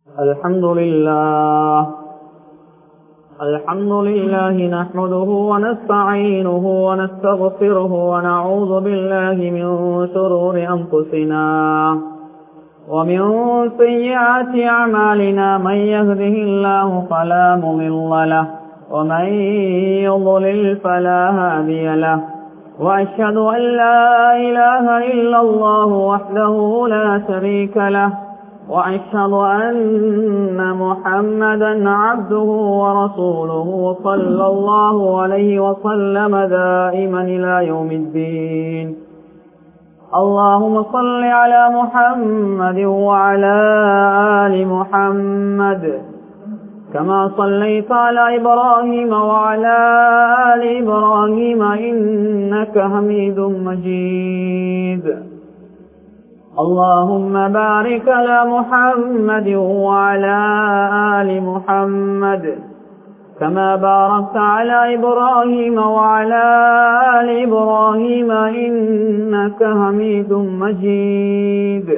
الحمد لله الحمد لله نحمده ونستعينه ونستغفره ونعوذ بالله من شرور أنفسنا ومن سيئات أعمالنا من يهده الله فلا مضل له ومن يضلل فلا هادي له وأشهد أن لا إله إلا الله وحده لا شريك له وأشهد أن محمدا عبده ورسوله صلى الله عليه وسلم دائما إلى يوم الدين اللهم صل على محمد وعلى آل محمد كما صليت على إبراهيم وعلى آل إبراهيم إنك حميد مجيد اللهم بارك على محمد وعلى آل محمد كما باركت على إبراهيم وعلى آل إبراهيم إنك حميد مجيد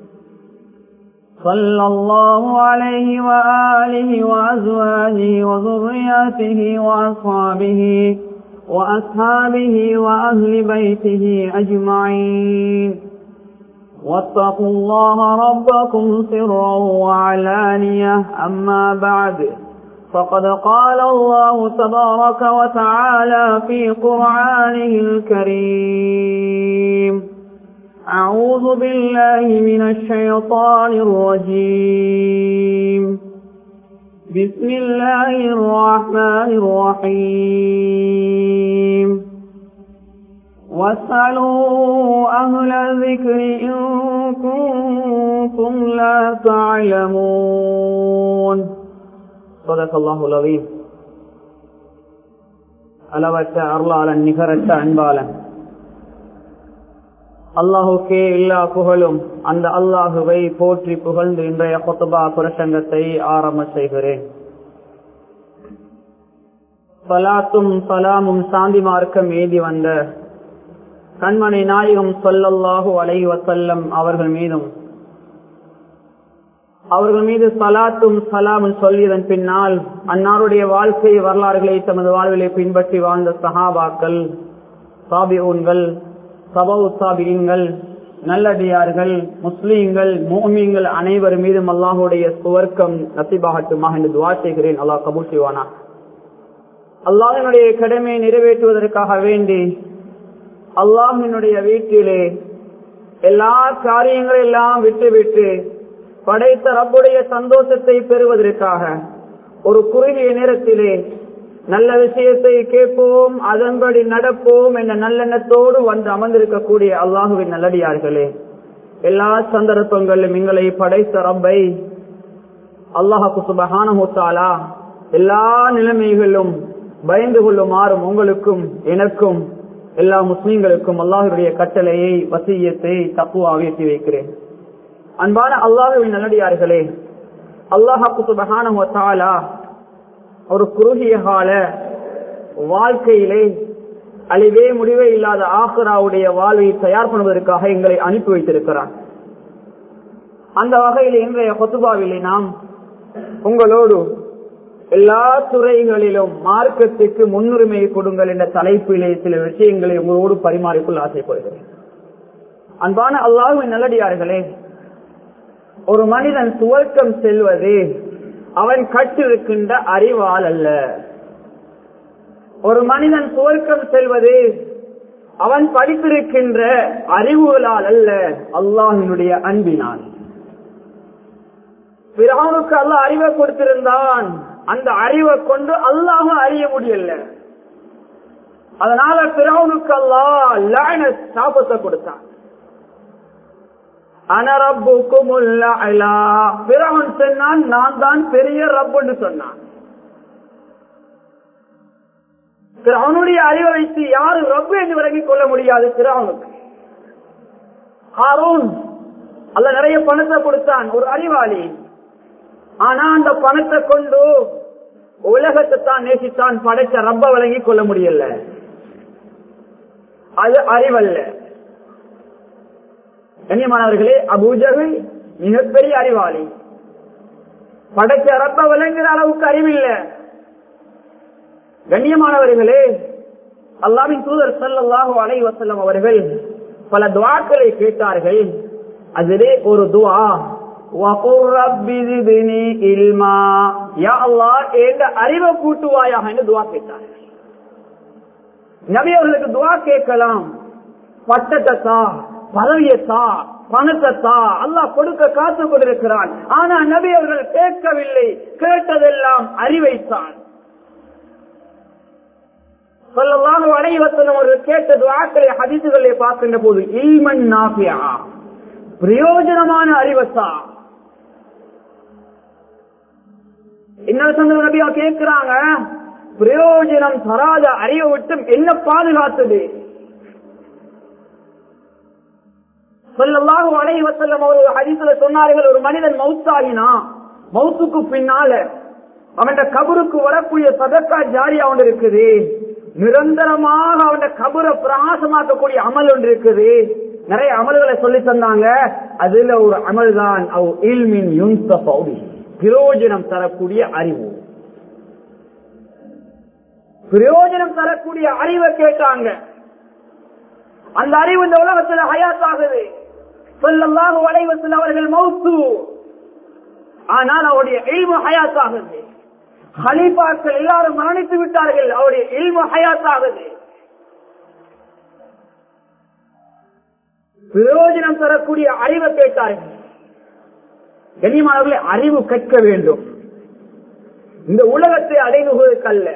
صلى الله عليه وآله وأزواجه وذرياته وأصحابه وأصحابه وأهل بيته أجمعين واتقوا الله ربكم سرا وعلانية أما بعد فقد قال الله تبارك وتعالى في قرآنه الكريم أعوذ بالله من الشيطان الرجيم بسم الله الرحمن الرحيم واسألوا أهل الذكر إن كنتم لا تعلمون صدق الله العظيم அளவற்ற அருளாளன் நிகரற்ற அன்பாளன் அல்லாஹுக்கே எல்லா புகழும் அந்த அல்லாஹுவை போற்றி புகழ்ந்து இன்றைய கொத்தபா பிரசங்கத்தை ஆரம்ப செய்கிறேன் சலாத்தும் சலாமும் சாந்தி மார்க்கம் ஏதி வந்த கண்மணி நாயகம் சொல்லல்லாஹு அலை வசல்லம் அவர்கள் மீதும் அவர்கள் மீது சலாத்தும் சலாமும் சொல்லியதன் பின்னால் அன்னாருடைய வாழ்க்கை வரலாறுகளை தமது வாழ்விலை பின்பற்றி வாழ்ந்த சஹாபாக்கள் சாபிஊன்கள் சபவு சாபியங்கள் நல்லடியார்கள் முஸ்லீம்கள் மோமியங்கள் அனைவர் மீதும் அல்லாஹுடைய சுவர்க்கம் நசிபாகட்டுமாக என்று துவா செய்கிறேன் அல்லாஹ் கபூல் செய்வானா அல்லாஹினுடைய கடமையை நிறைவேற்றுவதற்காக வேண்டி அல்லாஹினுடைய வீட்டிலே எல்லா காரியங்களை எல்லாம் விட்டுவிட்டு படைத்த ரப்புடைய சந்தோஷத்தை பெறுவதற்காக ஒரு குறுகிய நேரத்திலே நல்ல விஷயத்தை கேட்போம் அதன்படி நடப்போம் என்ற நல்லெண்ணத்தோடு வந்து அமர்ந்திருக்கக்கூடிய அல்லாஹுவின் நல்லடியார்களே எல்லா சந்தர்ப்பங்களிலும் எங்களை படைத்த ரப்பை அல்லாஹு சுபஹானஹூத்தாலா எல்லா நிலைமைகளும் பயந்து கொள்ளுமாறும் உங்களுக்கும் எனக்கும் எல்லா முஸ்லீம்களுக்கும் அல்லாஹுடைய கட்டளையை வசியத்தை தப்புவாக எட்டி வைக்கிறேன் அன்பான அல்லாஹுவின் நல்லடியார்களே அல்லாஹாக்கு சுபஹானா ஒரு குறுகிய கால வாழ்க்கையிலே அழிவே முடிவே இல்லாத ஆஹராவுடைய வாழ்வை தயார் பண்ணுவதற்காக எங்களை அனுப்பி வைத்திருக்கிறார் அந்த வகையில் இன்றைய கொத்துபாவிலே நாம் உங்களோடு எல்லா துறைகளிலும் மார்க்கத்துக்கு முன்னுரிமை கொடுங்கள் என்ற தலைப்பிலே சில விஷயங்களை உங்களோடு பரிமாறிக்கொள்ள ஆசைப்படுகிறேன் அன்பான அல்லாஹுவின் நல்லடியார்களே ஒரு மனிதன் துவக்கம் செல்வது அவன் கற்றிருக்கின்ற அறிவால் அல்ல ஒரு மனிதன் துவக்கம் செல்வது அவன் படித்திருக்கின்ற அறிவுகளால் அல்ல அல்லாஹினுடைய அன்பினால் பிறவனுக்கு அல்ல அறிவை கொடுத்திருந்தான் அந்த அறிவை கொண்டு அல்லாஹும் அறிய முடியல அதனால பிறவனுக்கு அல்லாஹ் சாபத்தை கொடுத்தான் அனரப்புக்கும் பிறவன் சொன்னான் நான் தான் பெரிய ரப்புன்னு சொன்னான் அவனுடைய அறிவை வைத்து யாரு ரப்பு என்று விலகிக் கொள்ள முடியாது பிறவனுக்கு ஹாரூன் அல்ல நிறைய பணத்தை கொடுத்தான் ஒரு அறிவாளி ஆனா அந்த பணத்தை கொண்டு உலகத்தை தான் நேசித்தான் படைச்ச ரப்ப விளங்கிக் கொள்ள முடியல அது அறிவல்ல கண்ணியமானவர்களே அபூஜர்கள் மிகப்பெரிய அறிவாளி படைச்ச ரப்ப விளங்குற அளவுக்கு அறிவில்லை கண்ணியமானவர்களே அல்லாவின் தூதர் சல்லாஹு அலை வசல்லம் அவர்கள் பல துவாக்களை கேட்டார்கள் அதிலே ஒரு துவா அறிவை கூட்டுவாயாக என்று துவா கேட்டார்கள் நபி அவர்களுக்கு துவா கேட்கலாம் பட்டத்தை தா பதவியை தா பணத்தை தா அல்லாஹ் கொடுக்க காத்து கொண்டிருக்கிறான் ஆனா நபி அவர்கள் கேட்கவில்லை கேட்டதெல்லாம் அறிவைத்தான் சொல்லலாம் அனைவசனம் அவர்கள் கேட்ட துவாக்களை ஹதிசுகளை பார்க்கின்ற போது இல்மன் நாபியா பிரயோஜனமான அறிவசா இன்னொரு சந்தர்ப்ப நபியா கேட்கிறாங்க பிரயோஜனம் தராத அறிவை விட்டும் என்ன பாதுகாத்தது சொல்லலாம் அனைவசல்லம் அவர்கள் ஹதிசுல சொன்னார்கள் ஒரு மனிதன் மவுத்தாகினா மவுத்துக்கு பின்னால அவன் கபருக்கு வரக்கூடிய சதக்கா ஜாரியா ஒன்று இருக்குது நிரந்தரமாக அவன் கபரை பிரகாசமாக்கக்கூடிய அமல் ஒன்று இருக்குது நிறைய அமல்களை சொல்லி தந்தாங்க அதுல ஒரு அமல் தான் பிரயோஜனம் தரக்கூடிய அறிவு பிரயோஜனம் தரக்கூடிய அறிவை கேட்டாங்க அந்த அறிவு இந்த உலகத்தில் ஹயாத்தாகுது சொல்லல்லாக வளைவத்தில் அவர்கள் மௌத்து ஆனால் அவருடைய எய்மு ஹயாத்தாகுது ஹலீஃபாக்கள் எல்லாரும் மரணித்து விட்டார்கள் அவருடைய இல்மு ஹயாத்தாகுது பிரயோஜனம் தரக்கூடிய அறிவை கேட்டார்கள் கனிமானவர்களை அறிவு கற்க வேண்டும் இந்த உலகத்தை அடைவுகளுக்கல்ல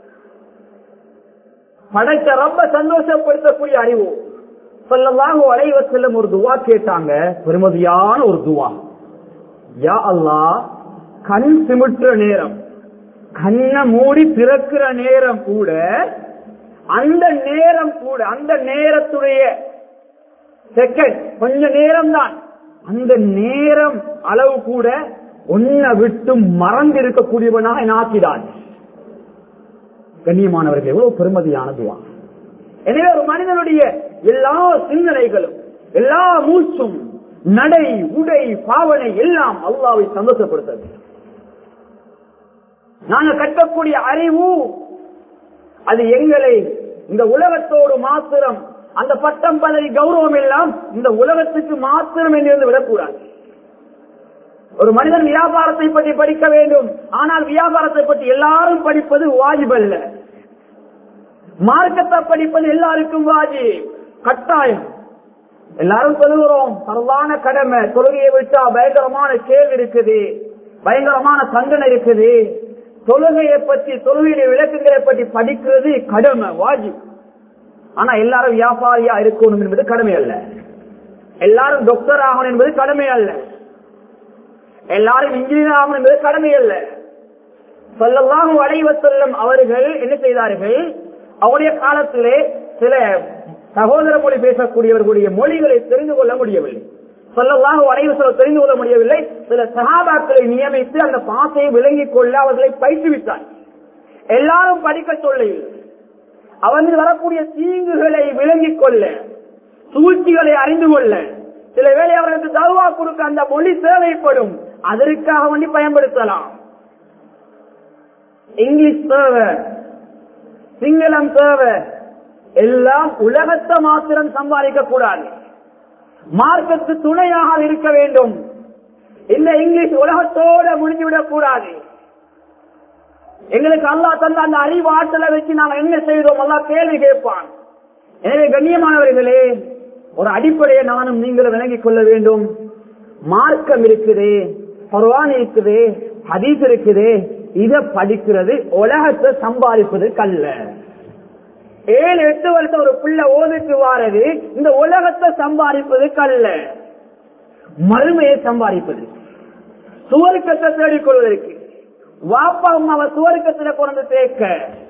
படைத்த ரொம்ப சந்தோஷப்படுத்தக்கூடிய அறிவு சொல்லலாக அலைவ செல்லும் ஒரு துவா கேட்டாங்க பெருமதியான ஒரு துவா யா அல்லா கண் சிமிட்டுற நேரம் கண்ணை மூடி திறக்கிற நேரம் கூட அந்த நேரம் கூட அந்த நேரத்துடைய செகண்ட் கொஞ்ச நேரம் தான் அந்த நேரம் அளவு கூட உன்னை விட்டு மறந்து இருக்கக்கூடியவனாக நாக்கிதான் கண்ணியமானவர்கள் எவ்வளவு பெருமதியானதுவா எனவே ஒரு மனிதனுடைய எல்லா சிந்தனைகளும் எல்லா மூச்சும் நடை உடை பாவனை எல்லாம் அல்லாவை சந்தோஷப்படுத்த வேண்டும் நாங்க கட்டக்கூடிய அறிவு அது எங்களை இந்த உலகத்தோடு மாத்திரம் அந்த பட்டம் பதவி கௌரவம் எல்லாம் இந்த உலகத்துக்கு மாத்திரம் என்று விடக்கூடாது ஒரு மனிதன் வியாபாரத்தை பற்றி படிக்க வேண்டும் ஆனால் வியாபாரத்தை பற்றி எல்லாரும் படிப்பது வாஜிபல்ல மார்க்கத்தை படிப்பது எல்லாருக்கும் வாஜி கட்டாயம் எல்லாரும் சொல்லுகிறோம் பரவான கடமை தொழுகையை விட்டா பயங்கரமான கேள்வி இருக்குது பயங்கரமான தண்டனை இருக்குது தொழுகையை பற்றி தொழுகையில விளக்குகளை பற்றி படிக்கிறது கடமை வாஜி ஆனா எல்லாரும் வியாபாரியா இருக்கணும் என்பது கடமை அல்ல எல்லாரும் டாக்டர் ஆகணும் என்பது கடமை அல்ல எல்லாரும் இன்ஜினியர் ஆகணும் என்பது கடமை அல்ல சொல்லலாம் வளைவ செல்லும் அவர்கள் என்ன செய்தார்கள் அவருடைய காலத்திலே சில சகோதர மொழி பேசக்கூடியவர்களுடைய மொழிகளை தெரிந்து கொள்ள முடியவில்லை சொல்லலாம் வளைவு சொல்ல தெரிந்து கொள்ள முடியவில்லை சில சகாபாக்களை நியமித்து அந்த பாசையை விளங்கிக் கொள்ள அவர்களை பயிற்றுவித்தார் எல்லாரும் படிக்க சொல்லவில்லை அவர்கள் வரக்கூடிய தீங்குகளை விளங்கிக் கொள்ள சூழ்ச்சிகளை அறிந்து கொள்ள சில வேளை அவர்களுக்கு தருவா கொடுக்க அந்த மொழி தேவைப்படும் அதற்காக வேண்டி பயன்படுத்தலாம் இங்கிலீஷ் தேவை சிங்களம் தேவை எல்லாம் உலகத்தை மாத்திரம் சம்பாதிக்க கூடாது மார்க்கத்து துணையாக இருக்க வேண்டும் இந்த இங்கிலீஷ் உலகத்தோட முடிஞ்சுவிடக் கூடாது எங்களுக்கு அல்லா தந்த அந்த அறிவாற்றலை வச்சு நாம் என்ன செய்தோம் அல்லா கேள்வி கேட்பான் எனவே கண்ணியமானவர்களே ஒரு அடிப்படையை நானும் நீங்களும் விளங்கிக் கொள்ள வேண்டும் மார்க்கம் இருக்குது பருவான் இருக்குது ஹதீஸ் இருக்குது இத படிக்கிறது உலகத்தை சம்பாதிப்பதற்கு அல்ல ஏழு எட்டு வருஷம் ஒரு பிள்ளை ஓதிட்டு வாரது இந்த உலகத்தை சம்பாதிப்பதற்கு அல்ல மறுமையை சம்பாதிப்பது சுவர்க்கத்தை தேடிக்கொள்வதற்கு வாப்பா அம்மாவை சுவர்க்கத்துல கொண்டு சேர்க்க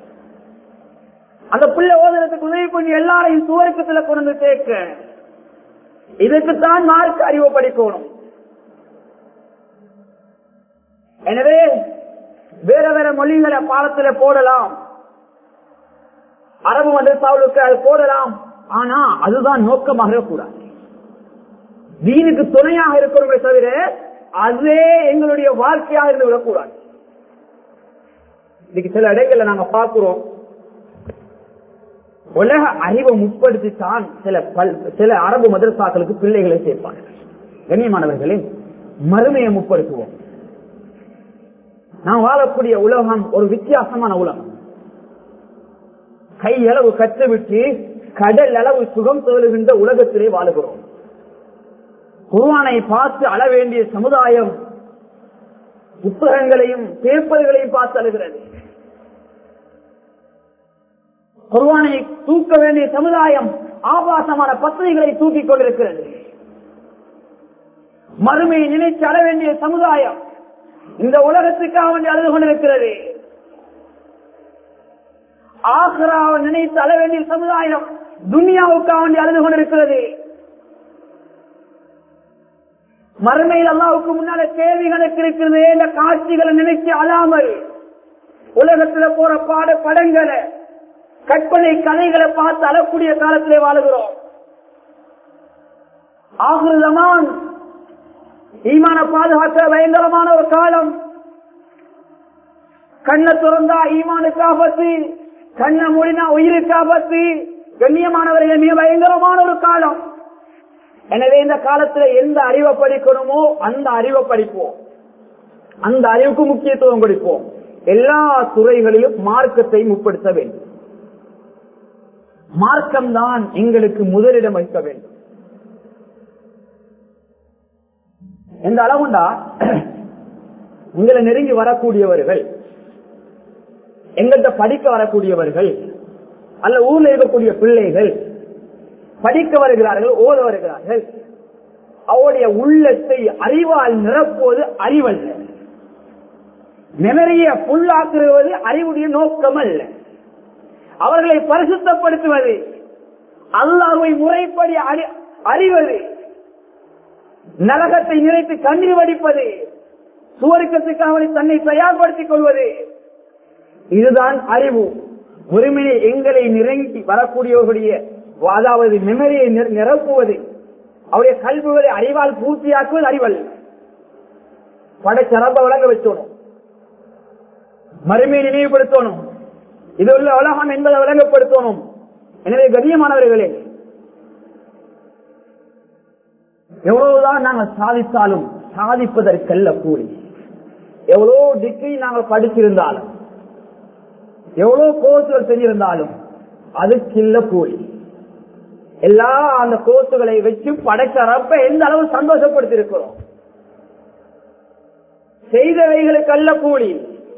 அந்த பிள்ளை ஓதுறதுக்கு உதவி பண்ணி எல்லாரையும் சுவர்க்கத்துல கொண்டு சேர்க்க இதுக்குத்தான் மார்க் அறிவு படிக்கணும் எனவே வேற வேற மொழிகளை பாடத்துல போடலாம் அரபு மதரசாவுக்கு அது போடலாம் ஆனா அதுதான் நோக்கமாக இருக்கக்கூடாது தீனுக்கு துணையாக இருக்கிறவங்களை தவிர அதே எங்களுடைய வாழ்க்கையாக இருந்து விடக்கூடாது இன்னைக்கு சில இடங்கள்ல நாங்க பார்க்கிறோம் உலக அறிவை முற்படுத்தித்தான் சில பல் சில அரபு மதரசாக்களுக்கு பிள்ளைகளை சேர்ப்பாங்க கண்ணியமானவர்களே மறுமையை முற்படுத்துவோம் நாம் வாழக்கூடிய உலகம் ஒரு வித்தியாசமான உலகம் கையளவு கற்றுவிட்டு கடல் அளவு சுகம் தேழுகின்ற உலகத்திலே வாழுகிறோம் குர்ஆனை பார்த்து அழ வேண்டிய சமுதாயம் புத்தகங்களையும் பேப்பர்களையும் பார்த்து அழுகிறது குர்ஆனை தூக்க வேண்டிய சமுதாயம் ஆபாசமான பத்திரிகளை தூக்கிக் கொண்டிருக்கிறது மறுமையை நினைத்து அழ வேண்டிய சமுதாயம் இந்த உலகத்துக்காக வேண்டி அழுது கொண்டிருக்கிறது ஆக்ராவை நினைத்து அழ வேண்டிய சமுதாயம் துனியாவுக்காக வேண்டி அழுது கொண்டிருக்கிறது மறுமையில் அல்லாவுக்கு முன்னால கேள்வி கணக்கு இருக்கிறது இந்த காட்சிகளை நினைச்சு அழாமல் உலகத்துல போற பாட படங்களை கற்பனை கதைகளை பார்த்து அழக்கூடிய காலத்திலே வாழுகிறோம் ஆகுதமான் ஈமான பாதுகாக்க பயங்கரமான ஒரு காலம் கண்ணை திறந்தா ஈமானுக்கு ஆபத்து கண்ணை மூடினா உயிருக்கு ஆபத்து கண்ணியமானவர்கள் மிக பயங்கரமான ஒரு காலம் எனவே இந்த காலத்துல எந்த அறிவை படிக்கணுமோ அந்த அறிவை படிப்போம் அந்த அறிவுக்கு முக்கியத்துவம் கொடுப்போம் எல்லா துறைகளிலும் மார்க்கத்தை முற்படுத்த வேண்டும் மார்க்கம் தான் எங்களுக்கு முதலிடம் வைக்க வேண்டும் எந்த அளவுண்டா உங்களை நெருங்கி வரக்கூடியவர்கள் எங்கள்கிட்ட படிக்க வரக்கூடியவர்கள் அல்ல ஊர்ல இருக்கக்கூடிய பிள்ளைகள் படிக்க வருகிறார்கள் ஓத வருகிறார்கள் அவருடைய உள்ளத்தை அறிவால் நிரப்புவது அறிவல்ல மெமரிய புல்லாக்குவது அறிவுடைய நோக்கம் அல்ல அவர்களை பரிசுத்தப்படுத்துவது அல்லாஹ்வை முறைப்படி அறி- அறிவது நரகத்தை நிறைத்து கண்ணீர் வடிப்பது சுவருக்கத்துக்காக அவனை தன்னை தயார்படுத்திக் கொள்வது இதுதான் அறிவு ஒருமையை எங்களை நெருங்கி வரக்கூடியவர்களுடைய அதாவது மெமரியை நிர- நிரப்புவது அவருடைய கல்விகளை அறிவால் பூர்த்தியாக்குவது அறிவல்ல படைச்சரம்ப வழங்க வச்சோணும் மறுமையை நினைவுபடுத்தணும் இது உள்ள உலகம் என்பதை விளங்கப்படுத்தணும் எனவே கண்ணியமானவர்களே எவ்வளவுதான் நாங்கள் சாதித்தாலும் சாதிப்பதற்கல்ல கூலி எவ்வளவு டிகிரி நாங்கள் படிச்சிருந்தாலும் எவ்வளவு கோர்ஸுகள் செஞ்சிருந்தாலும் அதுக்கில்ல கூலி எல்லா அந்த கோர்ஸுகளை வச்சு படைச்சரப்ப எந்த அளவு சந்தோஷப்படுத்தி இருக்கிறோம் செய்தவைகளுக்கு அல்ல கூலி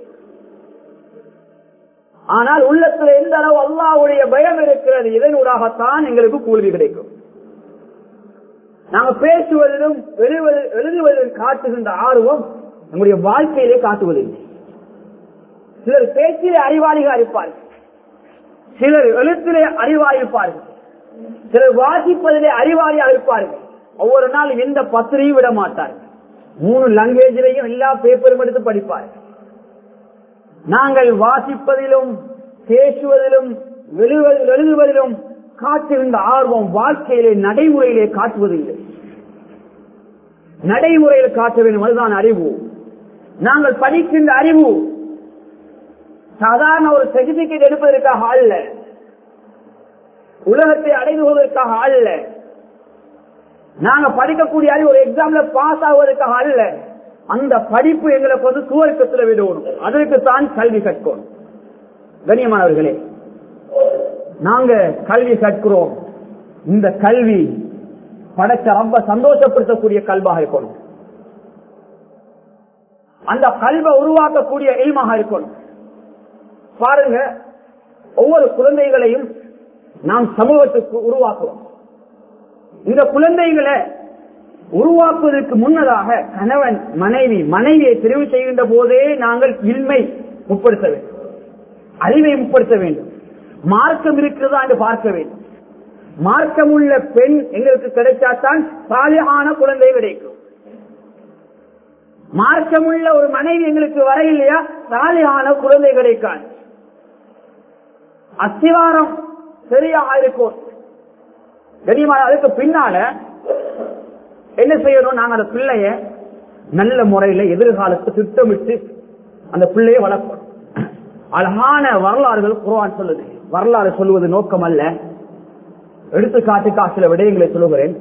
ஆனால் உள்ளத்துல எந்த அளவு அல்லாவுடைய பயம் இருக்கிறது இதனூடாகத்தான் எங்களுக்கு கூலி கிடைக்கும் நாங்க பேசுவதிலும் எழுதுவது- எழுதுவதிலும் காட்டுகின்ற ஆர்வம் நம்முடைய வாழ்க்கையிலே காட்டுவதில்லை சிலர் பேச்சிலே அறிவாளிகள் இருப்பார்கள் சிலர் எழுத்திலே அறிவாயிருப்பார்கள் சிலர் வாசிப்பதிலே அறிவாளியாக இருப்பார்கள் ஒவ்வொரு நாள் எந்த பத்திரையும் விட மாட்டார்கள் மூணு லாங்குவேஜிலையும் எல்லா பேப்பரும் எடுத்து படிப்பார்கள் நாங்கள் வாசிப்பதிலும் பேசுவதிலும் எழுதுவதில் எழுதுவதிலும் காட்டுகின்ற ஆர்வம் வாழ்க்கையிலே நடைமுறையிலே காட்டுவதில்லை நடைமுறையில் காட்ட வேண்டும் அதுதான் அறிவு நாங்கள் படிக்கின்ற அறிவு சாதாரண ஒரு சர்டிபிகேட் எடுப்பதற்காக அல்ல உலகத்தை அடைந்து கொள்வதற்காக அல்ல நாங்க படிக்கக்கூடிய அறிவு ஒரு எக்ஸாம்ல பாஸ் ஆகுவதற்காக அல்ல அந்த படிப்பு எங்களுக்கு வந்து சுவர்க்கத்தில் விடணும் அதற்கு தான் கல்வி கற்கணும் கண்ணியமானவர்களே நாங்க கல்வி கற்கிறோம் இந்த கல்வி படைச்ச ரொம்ப சந்தோஷப்படுத்தக்கூடிய கல்வாக இருக்கணும் அந்த கல்வை உருவாக்கக்கூடிய எய்மாக இருக்கணும் பாருங்க ஒவ்வொரு குழந்தைகளையும் நாம் சமூகத்துக்கு உருவாக்குறோம் இந்த குழந்தைகளை உருவாக்குவதற்கு முன்னதாக கணவன் மனைவி மனைவியை தெரிவு செய்கின்ற போதே நாங்கள் இல்மை முற்படுத்த வேண்டும் அறிவை முற்படுத்த வேண்டும் மார்க்கம் இருக்கிறதா என்று பார்க்க வேண்டும் மார்க்கம் உள்ள பெண் எங்களுக்கு கிடைச்சாதான் சாலியான குழந்தை கிடைக்கும் மார்க்கமுள்ள ஒரு மனைவி எங்களுக்கு வர இல்லையா சாலியான குழந்தை கிடைக்காது அஸ்திவாரம் சரியாக இருக்கும் தெரியுமா அதுக்கு பின்னால என்ன செய்யணும் நாங்க அந்த பிள்ளைய நல்ல முறையில எதிர்காலத்தை திட்டமிட்டு அந்த பிள்ளையை வளர்க்கணும் அழகான வரலாறுகள் குர்ஆன் சொல்லுது வரலாறு சொல்லுவது நோக்கம் அல்ல எடுத்துக்காட்டுக்கா சில விடயங்களை சொல்லுகிறேன்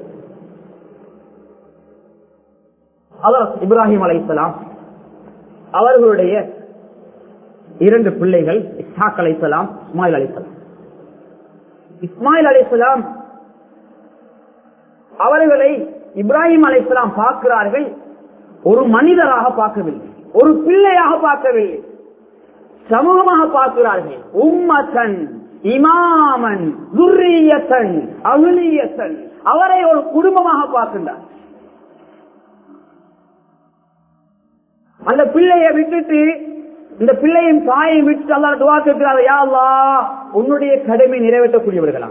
அவர் இப்ராஹிம் அலைசலாம் அவர்களுடைய இரண்டு பிள்ளைகள் இஸ்ஹாக் அலைசலாம் இஸ்மாயில் அலைசலாம் இஸ்மாயில் அலைசலாம் அவர்களை இப்ராஹிம் அலைசலாம் பார்க்கிறார்கள் ஒரு மனிதராக பார்க்கவில்லை ஒரு பிள்ளையாக பார்க்கவில்லை சமூகமாக பார்க்கிறார்கள் உம்மத்தன் இமாமன் துர்ரியத்தன் அகுலியத்தன் அவரை ஒரு குடும்பமாக பார்க்கின்றார் அந்த பிள்ளையை விட்டுட்டு இந்த பிள்ளையின் தாயை விட்டு அல்லா துவா கேட்கிறார் யா அல்லாஹ் உன்னுடைய கடமை நிறைவேற்றக்கூடியவர்களா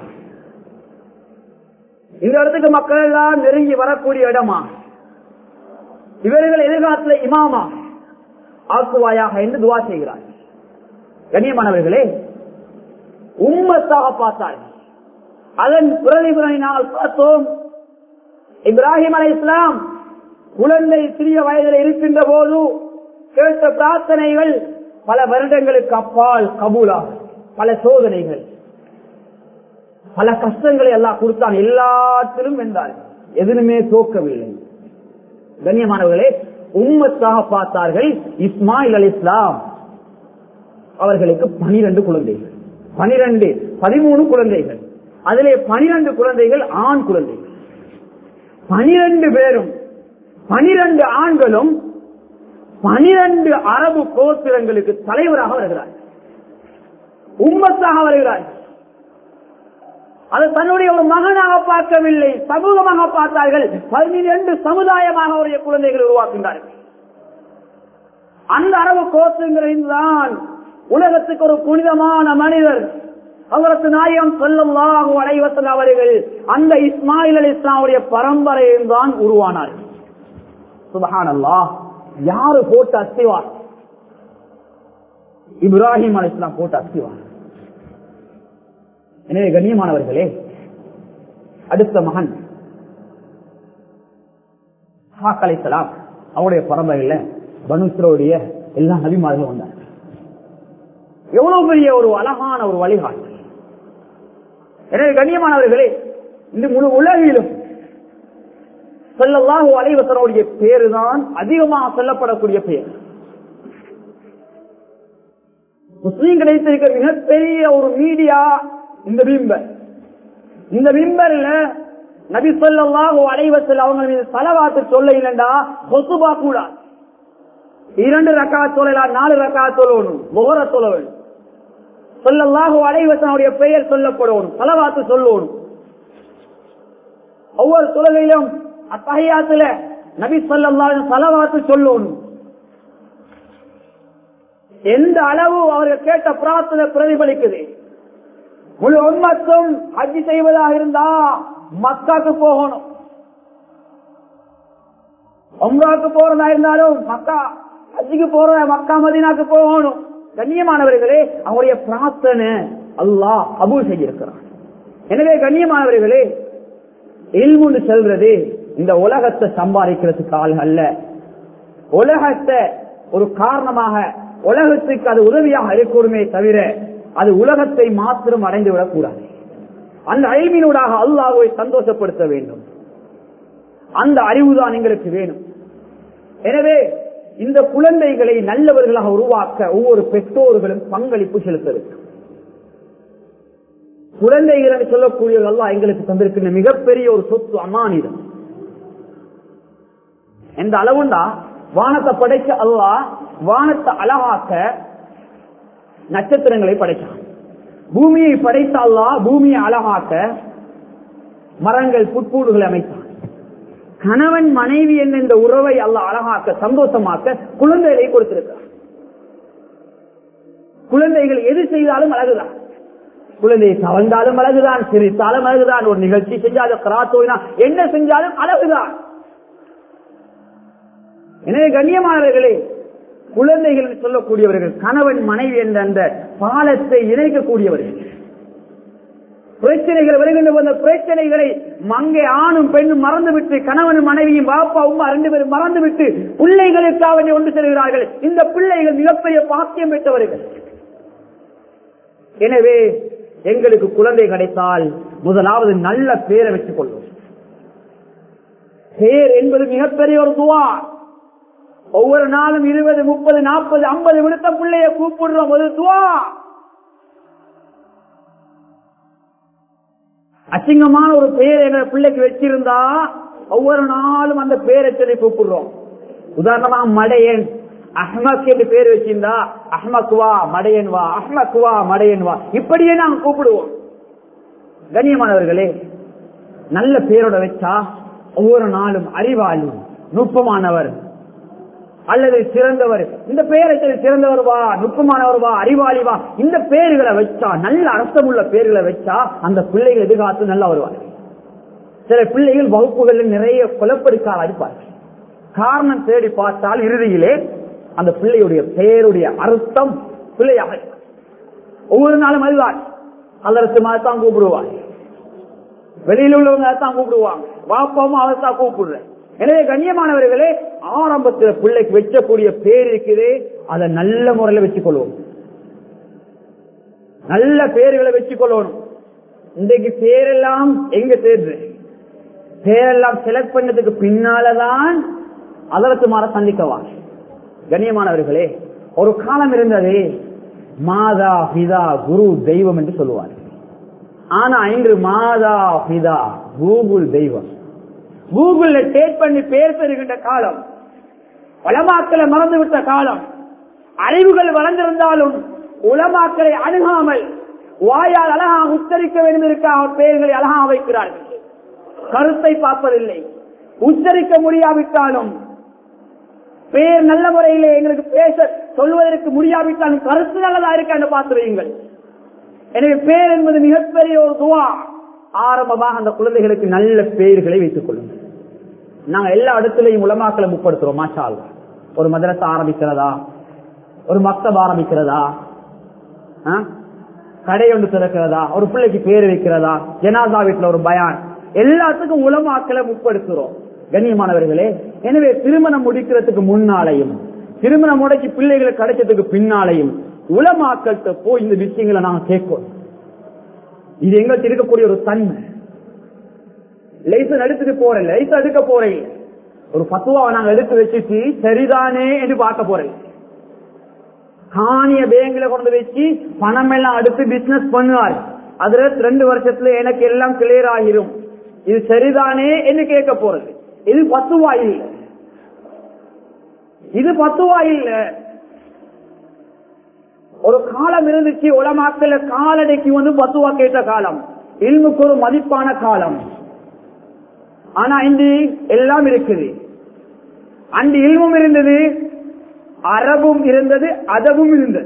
இந்த இடத்துக்கு மக்கள் எல்லாம் நெருங்கி வரக்கூடிய இடமா இவர்கள் எதிர்காலத்தில் இமாமா ஆக்குவாயாக என்று துவா செய்கிறார் கண்ணியமானவர்களே உம்மத்தாக பார்த்தார்கள் அதன் பிரதிபலனை நாங்கள் பார்த்தோம் இப்ராஹிம் அலை இஸ்லாம் குழந்தை சிறிய வயதில் இருக்கின்ற போது கேட்ட பிரார்த்தனைகள் பல வருடங்களுக்கு அப்பால் கபூலாகும் பல சோதனைகள் பல கஷ்டங்களை எல்லாம் கொடுத்தான் எல்லாத்திலும் வென்றார் எதிலுமே தோக்கவில்லை கண்ணியமானவர்களே உம்மத்தாக பார்த்தார்கள் இஸ்மாயில் அலி இஸ்லாம் அவர்களுக்கு பனிரெண்டு குழந்தைகள் பனிரெண்டு பதிமூணு குழந்தைகள் அதிலே பனிரெண்டு குழந்தைகள் ஆண் குழந்தைகள் பனிரெண்டு பேரும் பனிரெண்டு ஆண்களும் பனிரெண்டு அரபு கோத்திரங்களுக்கு தலைவராக வருகிறார் உம்மத்தாக வருகிறார் அது தன்னுடைய ஒரு மகனாக பார்க்கவில்லை சமூகமாக பார்த்தார்கள் பதினிரண்டு சமுதாயமாக அவருடைய குழந்தைகளை உருவாக்குகிறார்கள் அந்த அரபு கோத்திரங்களில்தான் உலகத்துக்கு ஒரு புனிதமான மனிதர் அவரது நாயகம் சொல்லல்லாஹு அலைவசல் அவர்கள் அந்த இஸ்மாயில் அலி இஸ்லாமுடைய பரம்பரையில் தான் உருவானார் சுபஹானல்லா யாரு போட்ட அஸ்திவார் இப்ராஹிம் அலி இஸ்லாம் போட்ட அஸ்திவார் எனவே கண்ணியமானவர்களே அடுத்த மகன் ஹாக் அலைசலாம் அவருடைய பரம்பரையில பனுஸ்ரோடைய எல்லா நபிமார்களும் வந்தார் எவ்வளவு பெரிய ஒரு அழகான ஒரு வழிகாட்டு எனவே கண்ணியமானவர்களே இந்த முழு உலகிலும் சொல்லல்லாஹு அலைவசனுடைய பேரு தான் அதிகமாக சொல்லப்படக்கூடிய பெயர் முஸ்லீம் கிடைத்திருக்கிற மிகப்பெரிய ஒரு மீடியா இந்த பிம்பர் இந்த பிம்பர்ல நபி சொல்லாஹு அலைவசல் அவங்க மீது செலவாத்து சொல்ல இல்லைண்டா கொசுபா கூடாது இரண்டு ரக்கா சொல்லலாம் நாலு ரக்கா சொல்லணும் முகர சொல்ல வேண்டும் சொல்லல்லாஹு அலைவசனுடைய பெயர் சொல்லப்படணும் செலவாத்து சொல்லணும் ஒவ்வொரு தொழுகையிலும் அத்தகையாத்துல நபி சொல்லல்லாஹு செலவாத்து சொல்லணும் எந்த அளவு அவர்கள் கேட்ட பிரார்த்தனை பிரதிபலிக்குது முழு உண்மத்தும் ஹஜ் செய்வதாக இருந்தா மக்காக்கு போகணும் ஒம்ராக்கு போறதா இருந்தாலும் மக்கா ஹஜ்ஜுக்கு போறதா மக்கா மதினாக்கு போகணும் கண்ணியமானவர்களே அவருடைய பிரார்த்தனை அல்லாஹ் கபூல் செய்திருக்கிறார் எனவே கண்ணியமானவர்களே இல்முன்னு செல்றது இந்த உலகத்தை சம்பாதிக்கிறதுக்கு ஆள் அல்ல உலகத்தை ஒரு காரணமாக உலகத்துக்கு அது உதவியாக இருக்கணுமே தவிர அது உலகத்தை மாத்திரம் அடைந்து விடக்கூடாது அந்த அழிவினூடாக அல்லாஹுவை சந்தோஷப்படுத்த வேண்டும் அந்த அறிவுதான் எங்களுக்கு வேணும் எனவே இந்த குழந்தைகளை நல்லவர்களாக உருவாக்க ஒவ்வொரு பெற்றோர்களும் பங்களிப்பு செலுத்த வேண்டும் குழந்தைகள் என்று சொல்லக்கூடியவர்கள் எல்லாம் எங்களுக்கு தந்திருக்கின்ற மிகப்பெரிய ஒரு சொத்து அமானிதம் எந்த அளவுண்டா வானத்தை படைச்ச அல்லா வானத்தை அழகாக்க நட்சத்திரங்களை படைத்தான் பூமியை படைத்த அல்லா பூமியை அழகாக்க மரங்கள் புட்பூடுகளை அமைத்தான் கணவன் மனைவி என்ற இந்த உறவை அல்ல அழகாக்க சந்தோஷமாக்க குழந்தைகளை கொடுத்திருக்கிறார் குழந்தைகள் எது செய்தாலும் அழகுதான் குழந்தையை தவழ்ந்தாலும் அழகுதான் சிரித்தாலும் அழகுதான் ஒரு நிகழ்ச்சி செஞ்சாலும் கிராத்தோயினா என்ன செஞ்சாலும் அழகுதான் எனவே கண்ணியமானவர்களே குழந்தைகள் என்று சொல்லக்கூடியவர்கள் கணவன் மனைவி என்ற அந்த பாலத்தை இணைக்கக்கூடியவர்கள் பிரச்சனைகள் வருகின்ற அந்த பிரச்சனைகளை மங்கை ஆணும் பெண்ணும் மறந்துவிட்டு கணவனும் மனைவியும் பாப்பா உமா ரெண்டு பேரும் மறந்துவிட்டு பிள்ளைகளுக்காக வேண்டி ஒன்று செல்கிறார்கள் இந்த பிள்ளைகள் மிகப்பெரிய பாக்கியம் பெற்றவர்கள் எனவே எங்களுக்கு குழந்தை கிடைத்தால் முதலாவது நல்ல பேரை வச்சுக் கொள்வோம் பேர் என்பது மிகப்பெரிய ஒரு துவா ஒவ்வொரு நாளும் இருபது முப்பது நாற்பது ஐம்பது விடுத்த பிள்ளைய கூப்பிடுறோம் ஒரு துவா அசிங்கமான ஒரு பெயர் எங்க பிள்ளைக்கு வச்சிருந்தா ஒவ்வொரு நாளும் அந்த பேரை சொல்லி கூப்பிடுறோம் உதாரணமா மடையன் அஹ்மக் என்று பேர் வச்சிருந்தா அஹ்மக் வா மடையன் வா அஹ்மக் வா மடையன் வா இப்படியே நாங்க கூப்பிடுவோம் கண்ணியமானவர்களே நல்ல பேரோட வச்சா ஒவ்வொரு நாளும் அறிவாளி நுட்பமானவர் அல்லது சிறந்தவர் இந்த பெயரை சொல்லி சிறந்தவர் வா நுட்பமானவர் வா அறிவாளி வா இந்த பேர்களை வச்சா நல்ல அர்த்தமுள்ள பேர்களை வச்சா அந்த பிள்ளைகள் எதிர்காலத்தில் நல்லா வருவார்கள் சில பிள்ளைகள் வகுப்புகளில் நிறைய குலப்படுக்கால் அடிப்பார்கள் காரணம் தேடி பார்த்தால் இறுதியிலே அந்த பிள்ளையுடைய பெயருடைய அர்த்தம் பிள்ளையாக ஒவ்வொரு நாளும் அதுதான் அல்லரசு தான் கூப்பிடுவார் வெளியில் உள்ளவங்க தான் கூப்பிடுவாங்க வாப்பாவும் அவர் தான் கூப்பிடுறேன் எனவே கண்ணியமானவர்களே ஆரம்பத்தில் பிள்ளைக்கு வச்சக்கூடிய பேர் இருக்குது அதை நல்ல முறையில் வச்சுக் கொள்வோம் நல்ல பேர்களை வச்சுக் கொள்ளணும் இன்றைக்கு பேரெல்லாம் எங்க தேர்வு பேரெல்லாம் செலக்ட் பண்ணதுக்கு பின்னாலதான் அதற்கு மாற சந்திக்கவா கண்ணியமானவர்களே ஒரு காலம் இருந்தது மாதா பிதா குரு தெய்வம் என்று சொல்லுவார் ஆனா இன்று மாதா பிதா கூகுள் தெய்வம் கூகுள்ல டேட் பண்ணி பேர் பெறுகின்ற காலம் உலமாக்களை மறந்துவிட்ட காலம் அறிவுகள் வளர்ந்திருந்தாலும் உலமாக்களை அணுகாமல் வாயால் அழகாக உச்சரிக்க வேண்டும் இருக்காக பெயர்களை அழகாக வைக்கிறார்கள் கருத்தை பார்ப்பதில்லை உச்சரிக்க முடியாவிட்டாலும் பேர் நல்ல முறையிலே எங்களுக்கு பேச சொல்வதற்கு முடியாவிட்டாலும் கருத்து நல்லதா இருக்கான்னு பார்த்துருவீங்கள் எனவே பேர் என்பது மிகப்பெரிய ஒரு துவா ஆரம்பமாக அந்த குழந்தைகளுக்கு நல்ல பெயர்களை வைத்துக் கொள்ளுங்கள் நாங்க எல்லா இடத்துலையும் உலமாக்களை முற்படுத்துறோம் மாஷா அல்லாஹ். ஒரு மதரசா ஆரம்பிக்கிறதா ஒரு மக்தப் ஆரம்பிக்கிறதா ஆ? கடை ஒன்று திறக்கிறதா ஒரு பிள்ளைக்கு பேர் வைக்கிறதா ஜனாதா வீட்டுல ஒரு பயான் எல்லாத்துக்கும் உலமாக்களை முற்படுத்துறோம் கண்ணியமானவர்களே எனவே திருமணம் முடிக்கிறதுக்கு முன்னாலையும் திருமணம் முடக்கி பிள்ளைகளை கிடைச்சதுக்கு பின்னாலையும் உலமாக்கள்கிட்ட போய் இந்த விஷயங்களை நாங்க கேட்கணும் இது எங்கள்கிட்ட இருக்கக்கூடிய ஒரு தன்மை லைசன்ஸ் எடுத்துட்டு போறேன் லைசன்ஸ் எடுக்க போறேன் ஒரு பத்துவாவை நாங்க எடுத்து வச்சுட்டு சரிதானே என்று பார்க்க போறேன் காணிய பேங்க்ல கொண்டு வச்சு பணம் எல்லாம் அடுத்து பிசினஸ் பண்ணுவார் அதுல ரெண்டு வருஷத்துல எனக்கு எல்லாம் கிளியர் ஆகிரும் இது சரிதானே என்று கேட்க போறது இது பத்துவா இல்ல இது பத்துவா இல்ல ஒரு காலம் இருந்துச்சு உலமாக்கல காலடைக்கு வந்து பத்துவா கேட்ட காலம் இல்முக்கு ஒரு மதிப்பான காலம் ஆனா இன்று எல்லாம் இருக்குது அன்று இல்மும் இருந்தது அரபும் இருந்தது அதவும் இருந்தது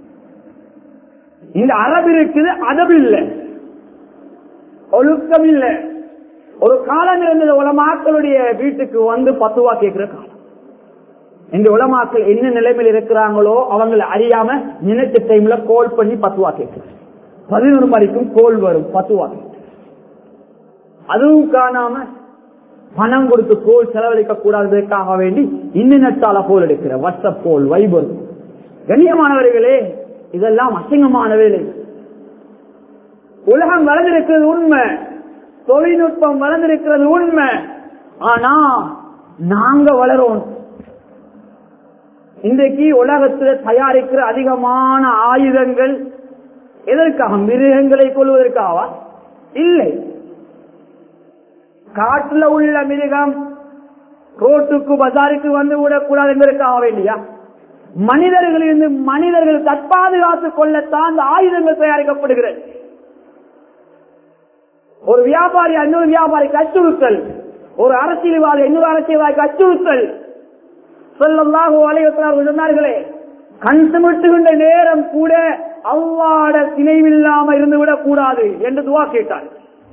இந்த அரபு இருக்குது அதவு இல்லை ஒழுக்கம் இல்லை ஒரு காலம் இருந்தது உலமாக்களுடைய வீட்டுக்கு வந்து பத்துவா கேட்கிற காலம் இந்த உலமாக்கள் என்ன நிலைமையில் இருக்கிறாங்களோ அவங்களை அறியாம நினைச்ச டைம்ல கோல் பண்ணி பத்துவா கேட்கிறாங்க பதினொரு மணிக்கும் கோல் வரும் பத்துவா கேட்கு அதுவும் காணாம பணம் கொடுத்து கோல் செலவழிக்க கூடாததற்காக வேண்டி இன்னினத்தால கோல் எடுக்கிற வாட்ஸ்அப் கோல் வைபர் கண்ணியமானவர்களே இதெல்லாம் அசிங்கமான வேலை உலகம் வளர்ந்திருக்கிறது உண்மை தொழில்நுட்பம் வளர்ந்திருக்கிறது உண்மை ஆனா நாங்க வளரோம் இன்றைக்கு உலகத்தில் தயாரிக்கிற அதிகமான ஆயுதங்கள் எதற்காக மிருகங்களை கொள்வதற்காகவா இல்லை காட்டுல உள்ள மிருகம் ரோட்டுக்கு பஜாருக்கு வந்து விடக்கூடாது என்பதற்காக வேண்டியா மனிதர்களிலிருந்து மனிதர்கள் தற்பாதுகாத்துக் கொள்ளத்தான் அந்த ஆயுதங்கள் தயாரிக்கப்படுகிறது ஒரு வியாபாரி இன்னொரு வியாபாரிக்கு அச்சுறுத்தல் ஒரு அரசியல்வாதி இன்னொரு அரசியல்வாதிக்கு அச்சுறுத்தல் சொல்லல்லாஹு அலைவசனார்கள் சொன்னார்களே கண் சுமிட்டுகின்ற நேரம் கூட அவ்வாட திணைவில்லாம இருந்து விடக் கூடாது என்று துவா கேட்டார்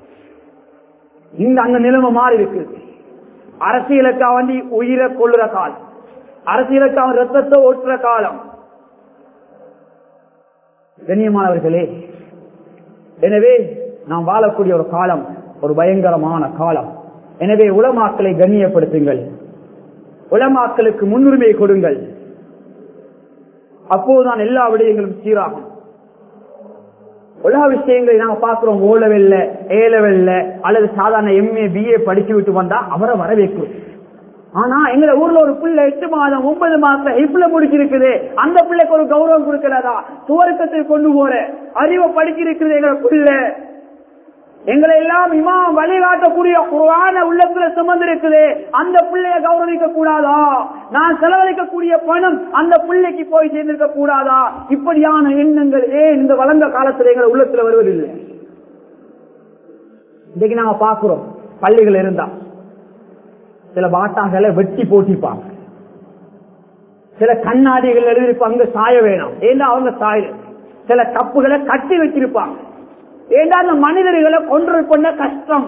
இந்த அந்த நிலைமை மாறி இருக்கு அரசியலுக்காக வேண்டி உயிரை கொள்ளுற காலம் அரசியலுக்காக ரத்தத்தை ஓட்டுற காலம் கண்ணியமானவர்களே எனவே நாம் வாழக்கூடிய ஒரு காலம் ஒரு பயங்கரமான காலம் எனவே உலமாக்களை கண்ணியப்படுத்துங்கள் உலமாக்களுக்கு முன்னுரிமை கொடுங்கள் அப்போதுதான் எல்லா விடயங்களும் சீராகும் உலக விஷயங்களை நாங்க பாக்குறோம் ஓ லெவல்ல ஏ லெவல்ல அல்லது சாதாரண எம்ஏ பிஏ படிச்சு விட்டு வந்தா அவரை வர வைக்கும் ஆனா எங்க ஊர்ல ஒரு பிள்ளை எட்டு மாதம் ஒன்பது மாசம் இப்பல முடிச்சிருக்குது அந்த பிள்ளைக்கு ஒரு கௌரவம் கொடுக்கலதா துவர்க்கத்தை கொண்டு போற அறிவை படிச்சிருக்குது எங்களை பிள்ளை எங்களை எல்லாம் இமாம் வழிகாட்டக்கூடிய குருவான உள்ளத்துல சுமந்திருக்குது அந்த பிள்ளைய கௌரவிக்க கூடாதா நான் செலவழிக்கக்கூடிய பணம் அந்த பிள்ளைக்கு போய் சேர்ந்திருக்க கூடாதா இப்படியான எண்ணங்கள் ஏன் இந்த வளர்ந்த காலத்துல எங்களை உள்ளத்துல வருவதில்லை இன்னைக்கு நாங்க பாக்குறோம் பள்ளிகள் இருந்தா சில பாட்டாங்களை வெட்டி போட்டிப்பாங்க சில கண்ணாடிகள் எழுதிருப்பாங்க சாய வேணாம் ஏன்னா அவங்க சாய சில கப்புகளை கட்டி வச்சிருப்பாங்க ஏன்னா அந்த மனிதர்களை கொன்று பண்ண கஷ்டம்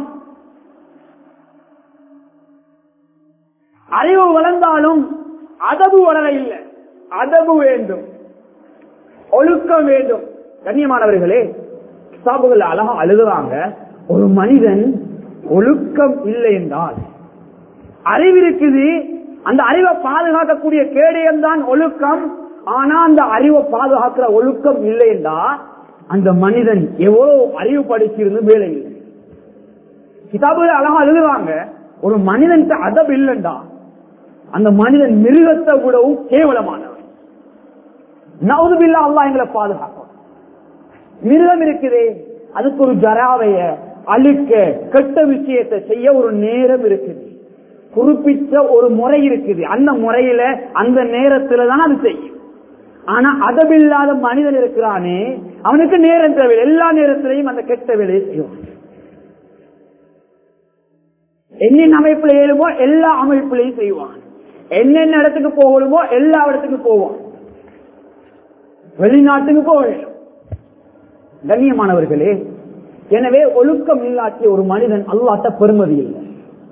அறிவு வளர்ந்தாலும் அதவு வளர இல்லை அதவு வேண்டும் ஒழுக்கம் வேண்டும் கண்ணியமானவர்களே கிதாபுகள் அழகா அழுகுறாங்க ஒரு மனிதன் ஒழுக்கம் இல்லை என்றால் அறிவு இருக்குது அந்த அறிவை பாதுகாக்கக்கூடிய கேடயம் தான் ஒழுக்கம் ஆனா அந்த அறிவை பாதுகாக்கிற ஒழுக்கம் இல்லை என்றால் அந்த மனிதன் எவ்வளவு அறிவு படிச்சிருந்து வேலை இல்லை கிதாபுகள் அழகா எழுதுவாங்க ஒரு மனிதன் அதப் இல்லைண்டா அந்த மனிதன் மிருகத்தை விடவும் கேவலமானவன் நவுதுபில்லா அல்லா எங்களை பாதுகாக்கும் மிருகம் இருக்குதே அதுக்கு ஒரு ஜராவைய அழுக்க கெட்ட விஷயத்தை செய்ய ஒரு நேரம் இருக்குது குறிப்பிட்ட ஒரு முறை இருக்குது அந்த முறையில அந்த நேரத்துல தான் அது செய்யும் ஆனா அதபில்லாத மனிதன் இருக்கிறானே அவனுக்கு நேரம் தேவை எல்லா நேரத்திலையும் அந்த கெட்ட வேலையை செய்வான் என்னென்ன அமைப்புல ஏழுமோ எல்லா அமைப்புலையும் செய்வான் என்னென்ன இடத்துக்கு போகணுமோ எல்லா இடத்துக்கு போவான் வெளிநாட்டுக்கு போக வேண்டும் கண்ணியமானவர்களே எனவே ஒழுக்கம் இல்லாட்டிய ஒரு மனிதன் அல்லாட்ட பெருமதி இல்லை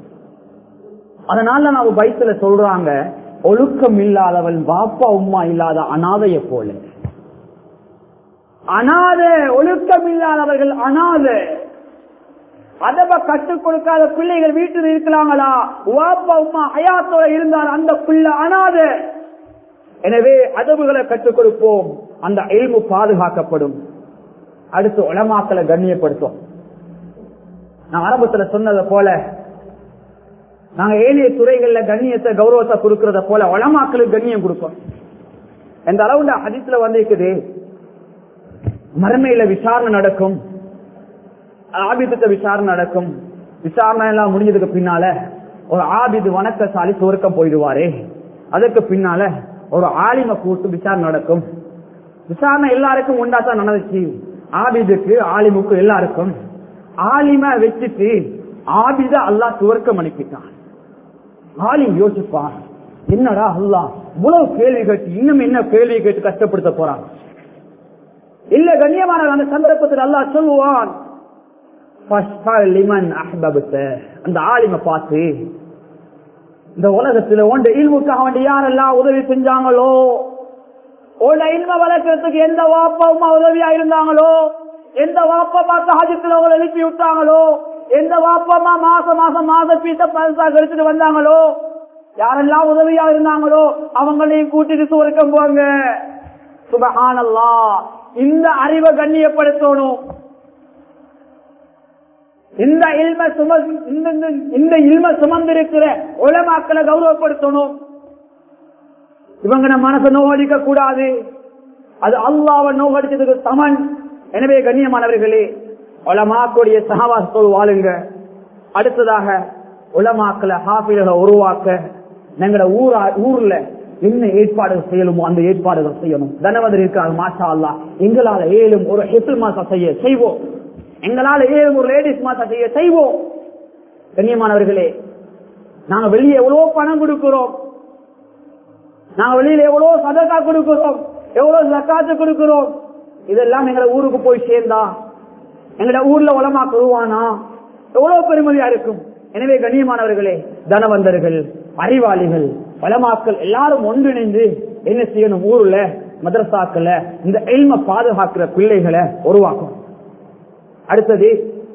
அதனால நான் பைத்துல சொல்றாங்க ஒழுக்கம் இல்லாதவன் பாப்பா உம்மா இல்லாத அனாதைய போல அனாத ஒழுக்கம் இல்லாதவர்கள் அனாத அதவ கற்றுக் கொடுக்காத பிள்ளைகள் வீட்டில் இருக்கலாங்களா வாப்பா உமா ஹயாத்தோட இருந்தால் அந்த பிள்ளை அனாத எனவே அதவுகளை கற்றுக் கொடுப்போம் அந்த எல்மு பாதுகாக்கப்படும் அடுத்து உளமாக்களை கண்ணியப்படுத்தும் நான் ஆரம்பத்துல சொன்னதை போல நாங்க ஏழைய துறைகள்ல கண்ணியத்தை கௌரவத்தை கொடுக்கறத போல உளமாக்களுக்கு கண்ணியம் கொடுப்போம் எந்த அளவுல ஹதீஸ்ல வந்திருக்குது மறுமையில விசாரணை நடக்கும் ஆபிதத்தை விசாரணை நடக்கும் விசாரணை எல்லாம் முடிஞ்சதுக்கு பின்னால ஒரு ஆபிது வணக்கசாலி சுவர்க்கம் போயிடுவாரே அதுக்கு பின்னால ஒரு ஆலிம கூட்டு விசாரணை நடக்கும் விசாரணை எல்லாருக்கும் உண்டாத்தான் நடந்துச்சு ஆபிதுக்கு ஆலிமுக்கு எல்லாருக்கும் ஆலிம வச்சுட்டு ஆபித அல்லா சுவர்க்கம் அனுப்பிட்டான் ஆலிம் யோசிப்பான் என்னடா அல்லா இவ்வளவு கேள்வி கேட்டு இன்னும் என்ன கேள்வி கேட்டு கஷ்டப்படுத்த போறான் இல்ல கண்ணியமான அந்த சந்தர்ப்பத்தில் அல்லா சொல்லுவான் அந்த ஆலிம பார்த்து இந்த உலகத்துல ஒன்று இல்முக்காக வேண்டி யாரெல்லாம் உதவி செஞ்சாங்களோ உன்னை இல்ம வளர்க்கறதுக்கு எந்த வாப்பமா உதவியா இருந்தாங்களோ எந்த வாப்பமா சஹஜத்துல உங்களை எழுப்பி விட்டாங்களோ எந்த வாப்பமா மாசம் மாசம் மாச பீத்த பரிசா கழிச்சுட்டு வந்தாங்களோ யாரெல்லாம் உதவியா இருந்தாங்களோ அவங்களையும் கூட்டிட்டு சுவர்க்கம் போங்க சுபஹானல்லா இந்த அறிவை கண்ணியப்படுத்தணும் இந்த இல்ம சும இந்த இல்ம சுமந்திருக்கிற உலமாக்களை கௌரவப்படுத்தணும் இவங்க நம்ம மனசை நோகடிக்க கூடாது அது அல்லாவை நோகடிச்சதுக்கு சமன் எனவே கண்ணியமானவர்களே உலமாக்குடைய சகவாசத்தோடு வாழுங்க அடுத்ததாக உலமாக்களை ஹாஃபில்களை உருவாக்க எங்களோட ஊரா ஊர்ல என்ன ஏற்பாடுகள் செய்யணுமோ அந்த ஏற்பாடுகள் செய்யணும் தனவதர் இருக்காங்க மாஷா அல்லா எங்களால ஏழும் ஒரு ஹெப்பில் மாசம் செய்ய செய்வோம் எங்களால ஏழும் ஒரு லேடிஸ் மாசம் செய்ய செய்வோம் கண்ணியமானவர்களே நாங்க வெளியே எவ்வளவு பணம் கொடுக்கிறோம் நாங்க வெளியில எவ்வளவு சதக்கா கொடுக்கிறோம் எவ்வளவு ஜக்காத்து கொடுக்கிறோம் இதெல்லாம் எங்களை ஊருக்கு போய் சேர்ந்தா எங்களோட ஊர்ல உலமா குருவானா எவ்வளவு பெருமதியா இருக்கும் எனவே கண்ணியமானவர்களே தனவந்தர்கள் அறிவாளிகள் வளமாக்கள் எல்லாரும் ஒன்றிணைந்து என்ன செய்யணும் ஊர்ல மதரசாக்கள இந்த எல்ம பாதுகாக்கிற பிள்ளைகளை உருவாக்கும் அடுத்தது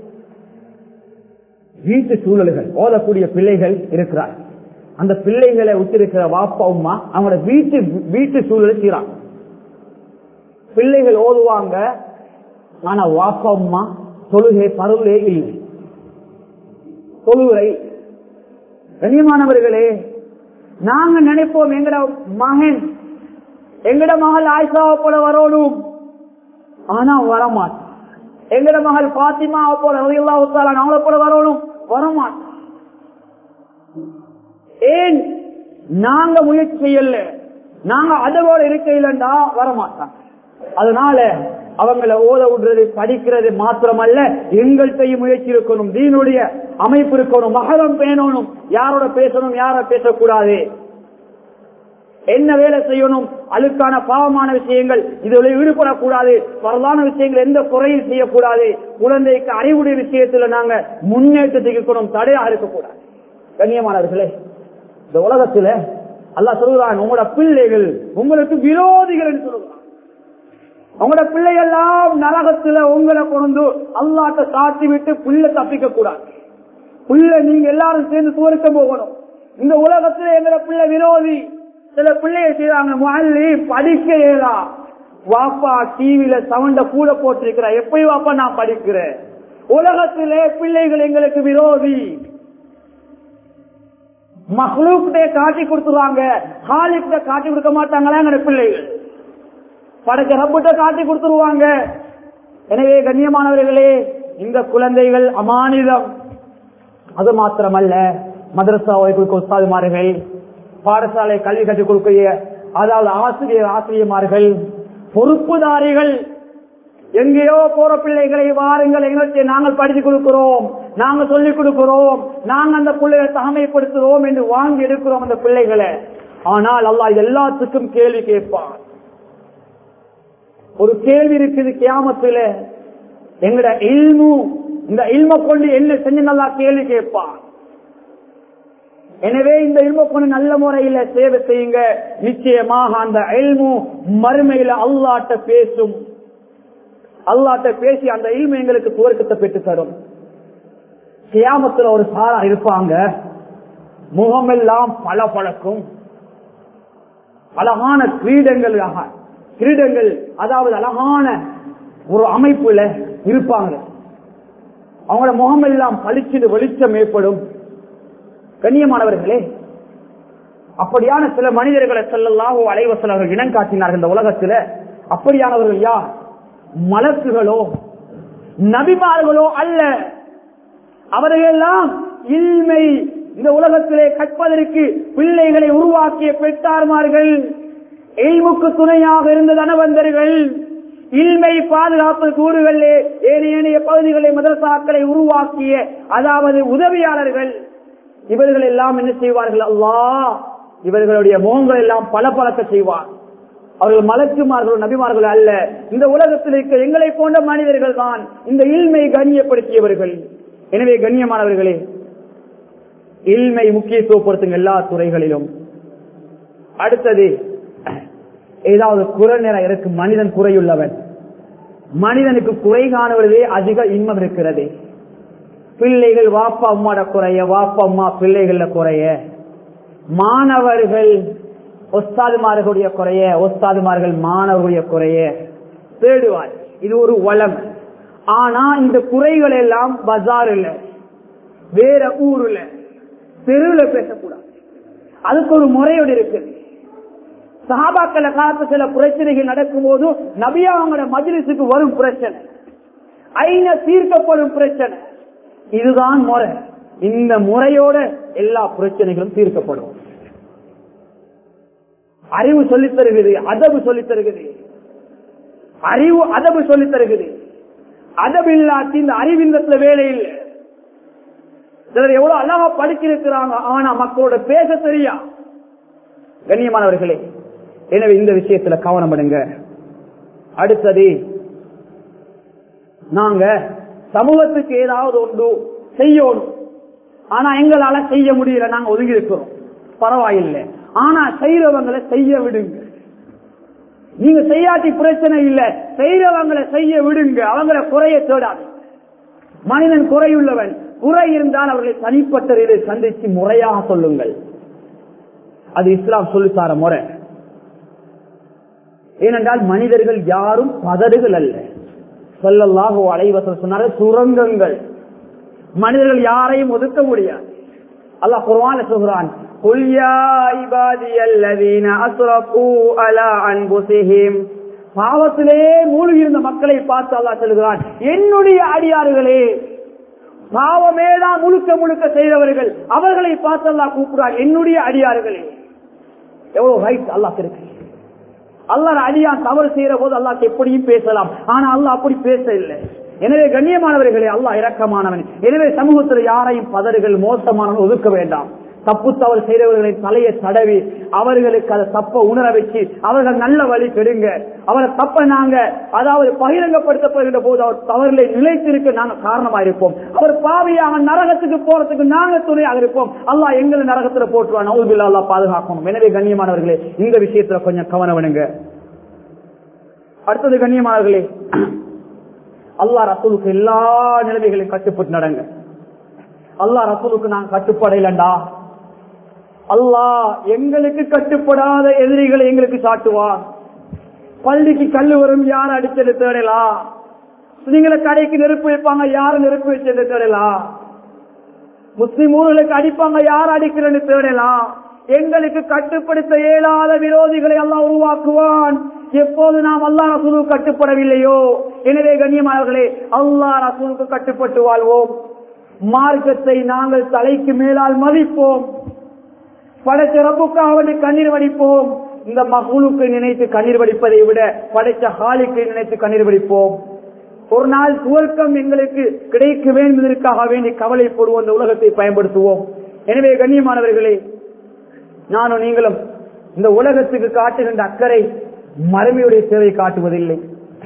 வீட்டு சூழல்கள் ஓதக்கூடிய பிள்ளைகள் இருக்கிறார் அந்த பிள்ளைகளை விட்டிருக்கிற வாப்பா உமா அவங்களோட வீட்டு வீட்டு சூழலை சீராங்க பிள்ளைகள் ஓதுவாங்க ஆனா வாப்பா உமா தொழுகை பருளே இல்லை தொழுகை கண்ணியமானவர்களே நாங்க நினைப்போம் எங்கட மகன் எங்கட மகள் ஆயிஷாவை போல வரணும் ஆனா வரமாட்டான் எங்கட மகள் பாத்திமாவை போல அவங்கள போல வரணும் வரமாட்டான் ஏன் நாங்க முயற்சி செய்யல நாங்க அதோட இருக்கையிலண்டா வரமாட்டாங்க அதனால அவங்கள ஓத விடுறது படிக்கிறது மாத்திரமல்ல எங்கள்கிட்டையும் முயற்சி இருக்கணும் தீனுடைய அமைப்பு இருக்கணும் மகரம் பேணணும் யாரோட பேசணும் யார பேசக்கூடாது என்ன வேலை செய்யணும் அழுக்கான பாவமான விஷயங்கள் இதுல ஈடுபடக்கூடாது வரலான விஷயங்கள் எந்த குறையும் செய்யக்கூடாது குழந்தைக்கு அறிவுடைய விஷயத்துல நாங்க முன்னேற்றத்துக்கு இருக்கணும் தடையா இருக்கக்கூடாது கண்ணியமானவர்களே இந்த உலகத்துல அல்லா சொல்லுறான் உங்களோட பிள்ளைகள் உங்களுக்கு விரோதிகள் என்று சொல்லுகிறான் உங்களோட பிள்ளையெல்லாம் நரகத்துல உங்களை கொண்டு அல்லாட்ட சாத்தி விட்டு புள்ள தப்பிக்க கூடாது புள்ள நீங்க எல்லாரும் சேர்ந்து சுவருக்க போகணும் இந்த உலகத்துல எங்களோட பிள்ளை விரோதி சில பிள்ளைய செய்யறாங்க மல்லி படிக்க இயலா வாப்பா டிவில சவுண்ட கூட போட்டிருக்கிற எப்படி வாப்பா நான் படிக்கிறேன் உலகத்திலே பிள்ளைகள் எங்களுக்கு விரோதி மஹ்லூக்டே காட்டி கொடுத்துருவாங்க ஹாலிக்ட காட்டி கொடுக்க மாட்டாங்களா எங்க பிள்ளைகள் படைக்க ரப்பிட்ட காட்டி கொடுத்துருவாங்க எனவே கண்ணியமானவர்களே இந்த குழந்தைகள் அமானிதம் அது மாத்திரமல்ல மதரசா உஸ்தாதுமார்கள் பாடசாலை கல்வி கற்றுக் கொடுக்கிற அதாவது ஆசிரியர் ஆசிரியமார்கள் பொறுப்புதாரிகள் எங்கேயோ போற பிள்ளைகளை வாருங்கள் எங்களுக்கு நாங்கள் படித்து கொடுக்கிறோம் நாங்கள் சொல்லிக் கொடுக்கிறோம் நாங்கள் அந்த பிள்ளைகளை தகமைப்படுத்துகிறோம் என்று வாங்கி எடுக்கிறோம் அந்த பிள்ளைகளை ஆனால் அல்லாஹ் எல்லாத்துக்கும் கேள்வி கேட்பான் ஒரு கேள்வி இருக்குது கியாமத்துல எங்கட இல்மு இந்த இல்ம கொண்டு என்ன செஞ்சு நல்லா கேள்வி கேட்பான் எனவே இந்த இல்ம கொண்டு நல்ல முறையில சேவை செய்யுங்க நிச்சயமாக அந்த இல்மு மறுமையில அல்லாட்ட பேசும் அல்லாட்ட பேசி அந்த இல்மு எங்களுக்கு துவர்க்கத்தை பெற்று தரும் கியாமத்துல ஒரு சாரா இருப்பாங்க முகமெல்லாம் பல பழக்கும் அழகான கிரீடங்களாக கிரீடங்கள் அதாவது அழகான ஒரு அமைப்புல இருப்பாங்க அவங்களோட முகம் எல்லாம் பளிச்சு வெளிச்சம் ஏற்படும் கண்ணியமானவர்களே அப்படியான சில மனிதர்களை செல்லலாகோ அலைவசலர்கள் இனம் காட்டினார்கள் இந்த உலகத்துல அப்படியானவர்கள் யார் மலக்குகளோ நபிமார்களோ அல்ல அவர்களெல்லாம் இல்மை இந்த உலகத்திலே கற்பதற்கு பிள்ளைகளை உருவாக்கிய பெற்றார்மார்கள் எய்முக்கு துணையாக இருந்த தனவந்தர்கள் இல்மை பாதுகாப்பு கூறுகளிலே ஏனைய பகுதிகளை மதரசாக்களை உருவாக்கிய அதாவது உதவியாளர்கள் இவர்கள் எல்லாம் என்ன செய்வார்கள் அல்லா இவர்களுடைய முகங்கள் எல்லாம் பல பழக்க செய்வார் அவர்கள் மலக்குமார்கள் நபிமார்கள் அல்ல இந்த உலகத்தில் இருக்க எங்களை போன்ற மனிதர்கள் தான் இந்த இல்மை கண்ணியப்படுத்தியவர்கள் எனவே கண்ணியமானவர்களே இல்மை முக்கியத்துவப்படுத்துங்க எல்லா துறைகளிலும் அடுத்தது ஏதாவது குறை நேரம் இருக்கு மனிதன் குறையுள்ளவன் மனிதனுக்கு குறை காணுவதே அதிக இன்பம் இருக்கிறது பிள்ளைகள் வாப்பா அம்மாட குறைய வாப்பா அம்மா பிள்ளைகள குறைய மாணவர்கள் ஒஸ்தாதுமார்களுடைய குறைய ஒஸ்தாதுமார்கள் மாணவர்களுடைய குறைய தேடுவார் இது ஒரு வளம் ஆனா இந்த குறைகள் எல்லாம் பஜார்ல வேற ஊர்ல தெருவில் பேசக்கூடாது அதுக்கு ஒரு முறையோடு இருக்குது சஹாபாக்கள காலத்து சில பிரச்சனைகள் நடக்கும் போது நபியா அவங்களோட மஜிலிசுக்கு வரும் பிரச்சனை ஐன தீர்க்கப்படும் பிரச்சனை இதுதான் முறை இந்த முறையோட எல்லா பிரச்சனைகளும் தீர்க்கப்படும் அறிவு சொல்லித் தருகிறது அதபு சொல்லித் தருகிறது அறிவு அதபு சொல்லித் தருகிறது அதபு இல்லாட்டி இந்த அறிவிந்தத்துல வேலை இல்லை சிலர் எவ்வளவு அழகா படிச்சிருக்கிறாங்க ஆனா மக்களோட பேச தெரியா கண்ணியமானவர்களே எனவே இந்த விஷயத்துல கவனம் பண்ணுங்க அடுத்தது நாங்க சமூகத்துக்கு ஏதாவது ஒன்று செய்யணும் ஆனா எங்களால செய்ய முடியல நாங்க ஒதுங்கி இருக்கிறோம் பரவாயில்லை ஆனா செய்யறவங்களை செய்ய விடுங்க நீங்க செய்யாட்டி பிரச்சனை இல்ல செய்யறவங்களை செய்ய விடுங்க அவங்கள குறைய தேடாது மனிதன் குறையுள்ளவன் குறை இருந்தால் அவர்களை தனிப்பட்ட ரீதியில் சந்தித்து முறையாக சொல்லுங்கள் அது இஸ்லாம் சொல்லித்தார முறை ஏனென்றால் மனிதர்கள் யாரும் பதறுகள் அல்ல சொல்லல்லாக அலைவசம் சொன்னார சுரங்கங்கள் மனிதர்கள் யாரையும் ஒதுக்க முடியாது அல்லாஹ் குர்ஆன்ல சொல்கிறான் குல் யா இபாதியல்லதீன அஸ்ரஃபூ அலா அன்ஃபுஸிஹிம் பாவத்திலே மூழ்கி இருந்த மக்களை பார்த்து அல்லாஹ் சொல்கிறான் என்னுடைய அடியார்களே பாவமே தான் முழுக்க முழுக்க செய்தவர்கள் அவர்களை பார்த்து அல்லாஹ் கூப்பிடுறான் என்னுடைய அடியார்களே எவ்வளவு ரைட் அல்லாஹ் இருக்கு அல்லாஹ் அடியான் தவறு செய்யற போது அல்லாஹ் எப்படியும் பேசலாம் ஆனா அல்லாஹ் அப்படி பேச இல்லை எனவே கண்ணியமானவர்களே அல்லாஹ் இரக்கமானவன் எனவே சமூகத்தில் யாரையும் பதறுகள் மோசமானவன் ஒதுக்க வேண்டாம் தப்பு தவறு செய்தவர்களின் தலையை தடவி அவர்களுக்கு அதை தப்ப உணர வச்சு அவர்கள் நல்ல வழி பெறுங்க அவரை தப்ப நாங்க அதாவது பகிரங்கப்படுத்தப்படுகின்ற போது அவர் தவறுகளை நிலைத்திருக்க நாங்க காரணமா இருப்போம் அவர் பாவியாக நரகத்துக்கு போறதுக்கு நாங்க துணையாக இருப்போம் அல்லாஹ் எங்களை நரகத்துல போட்டுருவான் நவுதுபில்லா அல்லாஹ் பாதுகாக்கணும் எனவே கண்ணியமானவர்களே இந்த விஷயத்துல கொஞ்சம் கவனம் வேணுங்க அடுத்தது கண்ணியமானவர்களே அல்லாஹ் ரசூலுக்கு எல்லா நிலைமைகளையும் கட்டுப்பட்டு நடங்க அல்லாஹ் ரசூலுக்கு நான் கட்டுப்படையிலண்டா அல்லாஹ் எங்களுக்கு கட்டுப்படாத எதிரிகளை எங்களுக்கு சாட்டுவான் பள்ளிக்கு கல்லு வரும் யார் அடிச்சது தேடலாம் நீங்கள கடைக்கு நெருப்பு வைப்பாங்க யாரு நெருப்பு வச்சது தேடலாம் முஸ்லிம் ஊர்களுக்கு அடிப்பாங்க யார் அடிக்கிறன்னு தேடலாம் எங்களுக்கு கட்டுப்படுத்த இயலாத விரோதிகளை எல்லாம் உருவாக்குவான் எப்போது நாம் அல்லா ரசூலுக்கு கட்டுப்படவில்லையோ எனவே கண்ணியமானவர்களே அல்லா ரசூலுக்கு கட்டுப்பட்டு வாழ்வோம் மார்க்கத்தை நாங்கள் தலைக்கு மேலால் மதிப்போம் படைச்ச ரப்புக்காக வேண்டி கண்ணீர் வடிப்போம் இந்த மகுலுக்கு நினைத்து கண்ணீர் வடிப்பதை விட படைச்ச ஹாலிக்கு நினைத்து கண்ணீர் வடிப்போம் ஒரு நாள் துவர்க்கம் எங்களுக்கு கிடைக்க வேண்டும் என்பதற்காக வேண்டி கவலைப்படுவோம் இந்த உலகத்தை பயன்படுத்துவோம் எனவே கண்ணியமானவர்களே நானும் நீங்களும் இந்த உலகத்துக்கு காட்டுகின்ற அக்கறை மறுமையுடைய சேவை காட்டுவதில்லை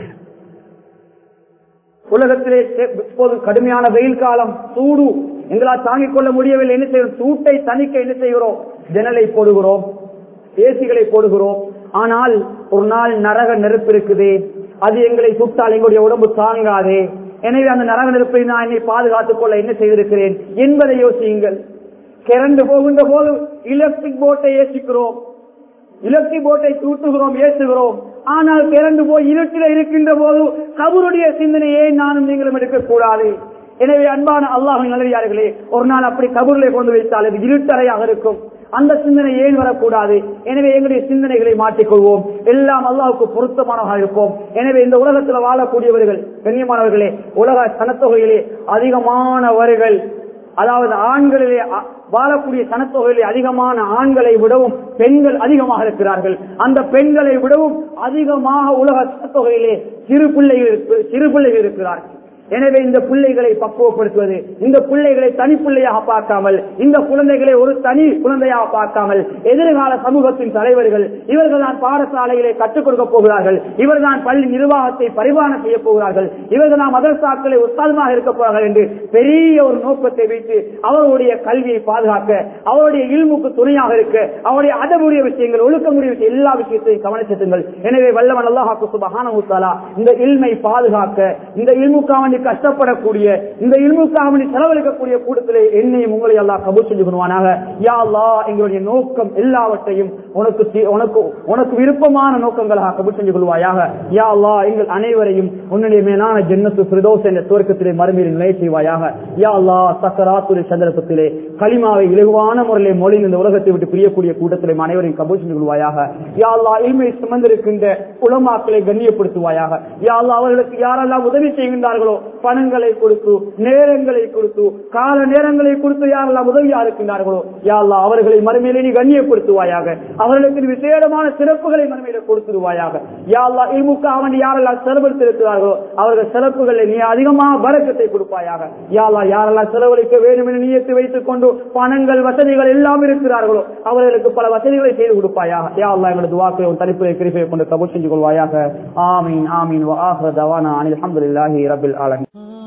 உலகத்திலே இப்போது கடுமையான வெயில் காலம் சூடு எங்களால் தாங்கிக் கொள்ள முடியவில்லை என்ன செய்கிறோம் சூட்டை தணிக்க என்ன செய்கிறோம் ஜன்னலை போடுகிறோம் ஏசிகளை போடுகிறோம் ஆனால் ஒரு நாள் நரக நெருப்பு இருக்குது அது எங்களை சுட்டால் எங்களுடைய உடம்பு தாங்காதே எனவே அந்த நரக நெருப்பை நான் என்னை பாதுகாத்துக் கொள்ள என்ன செய்திருக்கிறேன் என்பதை யோசியுங்கள் கிறண்டு போகின்ற போது எலக்ட்ரிக் போட்டை ஏசிக்கிறோம் எலக்ட்ரிக் போட்டை தூட்டுகிறோம் ஏசுகிறோம் ஆனால் கிறண்டு போய் இருட்டில் இருக்கின்ற போது கபருடைய சிந்தனையை நானும் நீங்களும் எடுக்கக்கூடாது எனவே அன்பான அல்லாஹின் நல்லவியார்களே ஒரு நாள் அப்படி கபூரிலே கொண்டு வைத்தால் அது இருட்டறையாக இருக்கும் அந்த சிந்தனை ஏன் வரக்கூடாது எனவே எங்களுடைய சிந்தனைகளை மாற்றிக்கொள்வோம் எல்லாம் அல்லாவுக்கு பொருத்தமானதாக இருப்போம் எனவே இந்த உலகத்தில் வாழக்கூடியவர்கள் கண்ணியமானவர்களே உலக சனத்தொகையிலே அதிகமானவர்கள் அதாவது ஆண்களிலே வாழக்கூடிய சனத்தொகையிலே அதிகமான ஆண்களை விடவும் பெண்கள் அதிகமாக இருக்கிறார்கள் அந்த பெண்களை விடவும் அதிகமாக உலக சனத்தொகையிலே சிறு பிள்ளைகள் சிறு பிள்ளைகள் இருக்கிறார்கள் எனவே இந்த பிள்ளைகளை பக்குவப்படுத்துவது இந்த பிள்ளைகளை தனி பிள்ளையாக பார்க்காமல் இந்த குழந்தைகளை ஒரு தனி குழந்தையாக பார்க்காமல் எதிர்கால சமூகத்தின் தலைவர்கள் இவர்கள் தான் பாடசாலைகளை கற்றுக் கொடுக்க போகிறார்கள் இவர்கள் தான் பள்ளி நிர்வாகத்தை பரிமாணம் செய்ய போகிறார்கள் இவர்கள் தான் மதரசாக்களை உத்தாதமாக இருக்க போகிறார்கள் என்று பெரிய ஒரு நோக்கத்தை வைத்து அவர்களுடைய கல்வியை பாதுகாக்க அவருடைய இல்முக்கு துணையாக இருக்க அவருடைய அதமுடைய விஷயங்கள் ஒழுக்கமுடைய விஷயம் எல்லா விஷயத்தையும் கவனிச்செலுங்கள் எனவே வல்லவன் அல்லாஹாக்கு சுபஹான இந்த இல்மை பாதுகாக்க இந்த இல்முக்காக கஷ்டப்படக்கூடிய இந்த இல்முக்காக செலவழிக்கக்கூடிய கூட்டத்திலே என்னையும் உங்களை எல்லாம் கபூர் செஞ்சு கொள்வானாக யா அல்லா எங்களுடைய நோக்கம் எல்லாவற்றையும் உனக்கு உனக்கு உனக்கு விருப்பமான நோக்கங்களாக கபூர் செஞ்சு கொள்வாயாக யா அல்லா எங்கள் அனைவரையும் உன்னுடைய மேலான ஜென்னத்து பிரதோஷ என்ற துவக்கத்திலே மறுமையில் நிலை செய்வாயாக யா அல்லா சக்கராத்துறை சந்தர்ப்பத்திலே களிமாவை இலகுவான முறையிலே மொழி இந்த உலகத்தை விட்டு பிரியக்கூடிய கூட்டத்திலே அனைவரையும் கபூர் செஞ்சு கொள்வாயாக யா அல்லா இல்மை சுமந்திருக்கின்ற உலமாக்களை கண்ணியப்படுத்துவாயாக யா அல்லா அவர்களுக்கு யாரெல்லாம் உதவி செய்கின்றார்களோ பணங்களை கொடுத்து நேரங்களை கொடுத்து கால நேரங்களை கொடுத்து யாரெல்லாம் உதவியா இருக்கின்றார்களோ யாரெல்லாம் அவர்களை மறுமையிலே நீ கண்ணியப்படுத்துவாயாக அவர்களுக்கு விசேடமான சிறப்புகளை மறுமையில கொடுத்துருவாயாக யாரெல்லா இமுக அவன் யாரெல்லாம் செலவழித்திருக்கிறார்களோ அவர்கள் சிறப்புகளை நீ அதிகமாக வரக்கத்தை கொடுப்பாயாக யாரா யாரெல்லாம் செலவழிக்க வேண்டும் என்று நீயத்து வைத்துக் கொண்டு பணங்கள் வசதிகள் எல்லாம் இருக்கிறார்களோ அவர்களுக்கு பல வசதிகளை செய்து கொடுப்பாயாக யாரெல்லாம் எங்களது வாக்கு தனிப்பை கிருப்பை கொண்டு கபூர் செஞ்சு கொள்வாயாக ஆமீன் ஆமீன் وآخر دعوانا عن الحمد لله رب العالمين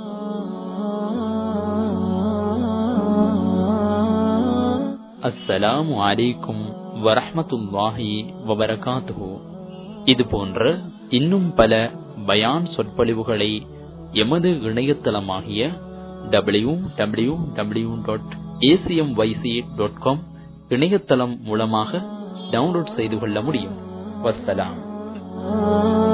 அஸ்ஸலாமு அலைக்கும் வரஹ்மத்துல்லாஹி வபரகாத்துஹு இது போன்ற இன்னும் பல பயான் சொற்பொழிவுகளை எமது இணையதளமாகிய W W W dot ACM YC dot com இணையதளம் மூலமாக டவுன்லோட் செய்து கொள்ள முடியும் வஸ்ஸலாம்